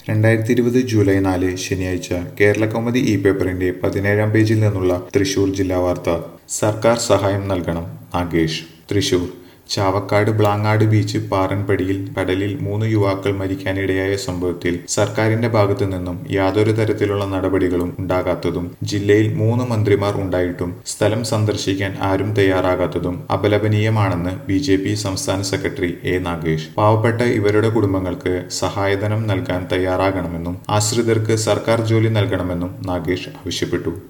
രണ്ടായിരത്തി ഇരുപത് ജൂലൈ നാല് ശനിയാഴ്ച കേരളകൗമുദി ഇ പേപ്പറിന്റെ പതിനേഴാം പേജിൽ നിന്നുള്ള തൃശൂർ ജില്ലാ വാർത്ത സർക്കാർ സഹായം നൽകണം നാഗേഷ് തൃശൂർ ചാവക്കാട് ബ്ലാങ്ങാട് ബീച്ച് പാറൻപടിയിൽ കടലിൽ മൂന്ന് യുവാക്കൾ മരിക്കാനിടയായ സംഭവത്തിൽ സർക്കാരിന്റെ ഭാഗത്തു നിന്നും യാതൊരു തരത്തിലുള്ള നടപടികളും ഉണ്ടാകാത്തതും ജില്ലയിൽ മൂന്ന് മന്ത്രിമാർ ഉണ്ടായിട്ടും സ്ഥലം സന്ദർശിക്കാൻ ആരും തയ്യാറാകാത്തതും അപലപനീയമാണെന്ന് ബി ജെ പി സംസ്ഥാന സെക്രട്ടറി എ നാഗേഷ് പാവപ്പെട്ട ഇവരുടെ കുടുംബങ്ങൾക്ക് സഹായധനം നൽകാൻ തയ്യാറാകണമെന്നും ആശ്രിതർക്ക് സർക്കാർ ജോലി നൽകണമെന്നും നാഗേഷ് ആവശ്യപ്പെട്ടു